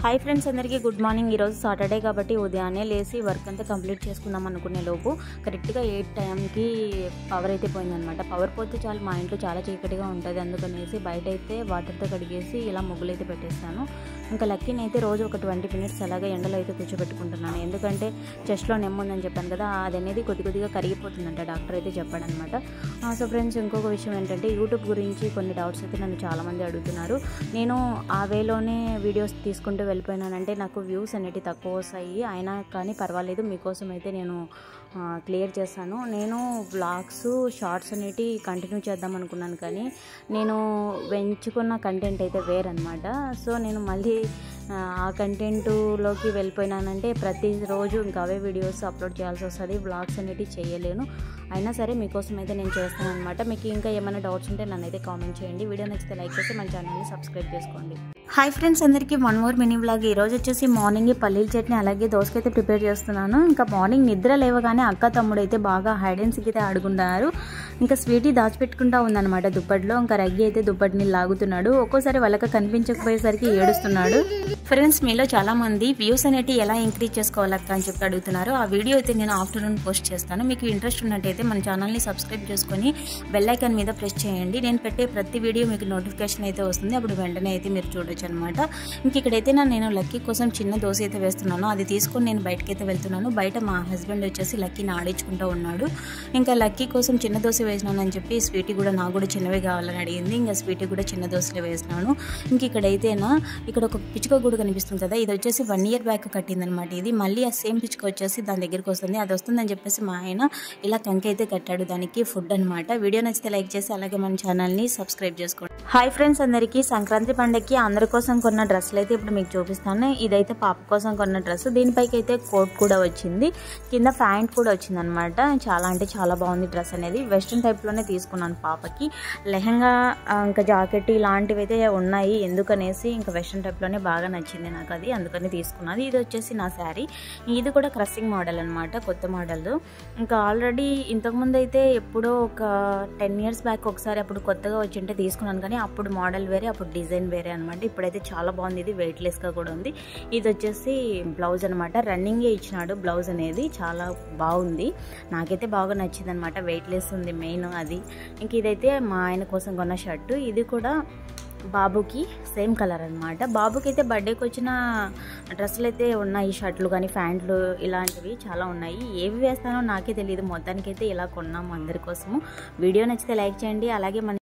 hi friends అందరికీ good morning ఈరోజు Saturday కాబట్టి ఉదయాన్నే లేచి వర్క్ అంతా కంప్లీట్ చేసుకుందాం అనుకునే లోపు కరెక్ట్గా ఎయిట్ టైంకి పవర్ అయితే పోయిందనమాట పవర్ పోతే చాలు మా ఇంట్లో చాలా చీకటిగా ఉంటుంది అందుకనేసి బయట అయితే వాటర్తో కడిగేసి ఇలా ముగ్గులు అయితే పెట్టేస్తాను ఇంకా లక్కీని అయితే రోజు ఒక ట్వంటీ మినిట్స్ అలాగే ఎండలో అయితే కూర్చోబెట్టుకుంటున్నాను ఎందుకంటే చెస్ట్లో నెమ్ముందని చెప్పాను కదా అది అనేది కొద్ది కొద్దిగా కరిగిపోతుందంట డాక్టర్ అయితే చెప్పాడనమాట సో ఫ్రెండ్స్ ఇంకొక విషయం ఏంటంటే యూట్యూబ్ గురించి కొన్ని డౌట్స్ అయితే నన్ను చాలామంది అడుగుతున్నారు నేను ఆ వేలోనే వీడియోస్ తీసుకుంటూ వెళ్ళిపోయినానంటే నాకు వ్యూస్ అనేవి తక్కువ వస్తాయి అయినా కానీ పర్వాలేదు మీకోసం అయితే నేను క్లియర్ చేస్తాను నేను వ్లాగ్స్ షార్ట్స్ అనేవి కంటిన్యూ చేద్దాం అనుకున్నాను కానీ నేను వెంచుకున్న కంటెంట్ అయితే వేరనమాట సో నేను మళ్ళీ ఆ, ఆ కంటెంట్లోకి వెళ్ళిపోయినానంటే ప్రతిరోజు ఇంకా అవే వీడియోస్ అప్లోడ్ చేయాల్సి వస్తుంది వ్లాగ్స్ అనేవి చేయలేను అయినా సరే మీకోసం అయితే నేను చేస్తాను అనమాట మీకు ఇంకా ఏమైనా డౌట్స్ ఉంటే నన్ను అయితే కామెంట్ చేయండి వీడియో నచ్చితే లైక్ చేసి మన ఛానల్ని సబ్స్క్రైబ్ చేసుకోండి హాయ్ ఫ్రెండ్స్ అందరికీ వన్ మోర్ మినీ బ్లాగ్ ఈ రోజు వచ్చేసి మార్నింగ్ పల్లీల చట్నీ అలాగే దోసకాయ అయితే ప్రిపేర్ చేస్తున్నాను ఇంకా మార్నింగ్ నిద్ర లేవగానే అక్క తమ్ముడు అయితే బాగా హైడ్ అండ్ సిక్ అయితే ఆడుకుంటున్నారు ఇంకా స్వీటీ దాచిపెట్టుకుంటా ఉందన్నమాట దుప్పట్లో ఇంకా రగ్గి అయితే దుప్పటిని లాగుతున్నాడు ఒక్కోసారి వాళ్ళకి కనిపించకపోయేసరికి ఏడుస్తున్నాడు ఫ్రెండ్స్ మీలో చాలా మంది వ్యూస్ అనేవి ఎలా ఇంక్రీజ్ చేసుకోవాలక్క అని చెప్పి అడుగుతున్నారు ఆ వీడియో అయితే నేను ఆఫ్టర్నూన్ పోస్ట్ చేస్తాను మీకు ఇంట్రెస్ట్ ఉన్నట్టయితే మన ఛానల్ని సబ్స్క్రైబ్ చేసుకొని బెల్ ఐకాన్ మీద ప్రెస్ చేయండి నేను పెట్టే ప్రతి వీడియో మీకు నోటిఫికేషన్ అయితే వస్తుంది అప్పుడు వెంటనే అయితే మీరు చూడొచ్చు అనమాట ఇంక ఇక్కడైతే నా నేను లక్కీ కోసం చిన్న దోశ అయితే వేస్తున్నాను అది తీసుకొని నేను బయటకి అయితే వెళ్తున్నాను బయట మా హస్బెండ్ వచ్చేసి లక్కీని ఆడించుకుంటూ ఉన్నాడు ఇంకా లక్కీ కోసం చిన్న దోశ వేసినానని చెప్పి స్వీటీ కూడా నాకు కూడా చిన్నవి కావాలని అడిగింది ఇంకా స్వీటీ కూడా చిన్న దోశలు వేసినాను ఇంక ఇక్కడైతేనా ఇక్కడ ఒక పిచ్చుక కూడా కనిపిస్తుంది కదా ఇది వచ్చేసి వన్ ఇయర్ బ్యాక్ కట్టిందనమాట ఇది మళ్ళీ ఆ సేమ్ పిచ్చుక వచ్చేసి దాని దగ్గరికి వస్తుంది అది వస్తుందని చెప్పేసి మా ఆయన ఇలా కంకి అయితే కట్టాడు దానికి ఫుడ్ అనమాట వీడియో నచ్చితే లైక్ చేసి అలాగే మన ఛానల్ని సబ్స్క్రైబ్ చేసుకోండి హాయ్ ఫ్రెండ్స్ అందరికీ సంక్రాంతి పండగకి అందరి కోసం కొన్న డ్రెస్సులు అయితే ఇప్పుడు మీకు చూపిస్తాను ఇదైతే పాప కోసం కొన్న డ్రెస్ దీనిపైకి అయితే కోట్ కూడా వచ్చింది కింద ప్యాంట్ కూడా వచ్చింది అనమాట చాలా అంటే చాలా బాగుంది డ్రెస్ అనేది వెస్ట్రన్ టైప్లోనే తీసుకున్నాను పాపకి లెహంగా ఆ, ఇంకా జాకెట్ ఇలాంటివి అయితే ఉన్నాయి ఎందుకనేసి ఇంకా వెస్ట్రన్ టైప్లోనే బాగా నచ్చింది నాకు అది అందుకని తీసుకున్నది ఇది వచ్చేసి నా శారీ ఇది కూడా క్రస్సింగ్ మోడల్ అనమాట కొత్త మోడల్ ఇంకా ఆల్రెడీ ఇంతకుముందు అయితే ఎప్పుడో ఒక టెన్ ఇయర్స్ బ్యాక్ ఒకసారి అప్పుడు కొత్తగా వచ్చింటే తీసుకున్నాను కానీ అప్పుడు మోడల్ వేరే అప్పుడు డిజైన్ వేరే అనమాట ఇప్పుడైతే చాలా బాగుంది ఇది వెయిట్లెస్గా కూడా ఉంది ఇది వచ్చేసి బ్లౌజ్ అనమాట రన్నింగే ఇచ్చినాడు బ్లౌజ్ అనేది చాలా బాగుంది నాకైతే బాగా నచ్చింది అనమాట వెయిట్లెస్ ఉంది మెయిన్ అది ఇంక ఇదైతే మా ఆయన కోసం కొన్న షర్టు ఇది కూడా బాబుకి సేమ్ కలర్ అనమాట బాబుకి అయితే బర్త్డేకి వచ్చిన డ్రెస్సులు అయితే ఉన్నాయి షర్ట్లు కానీ ప్యాంట్లు ఇలాంటివి చాలా ఉన్నాయి ఏవి వేస్తానో నాకే తెలియదు మొత్తానికైతే ఇలా కొన్నాము అందరి కోసము వీడియో నచ్చితే లైక్ చేయండి అలాగే మన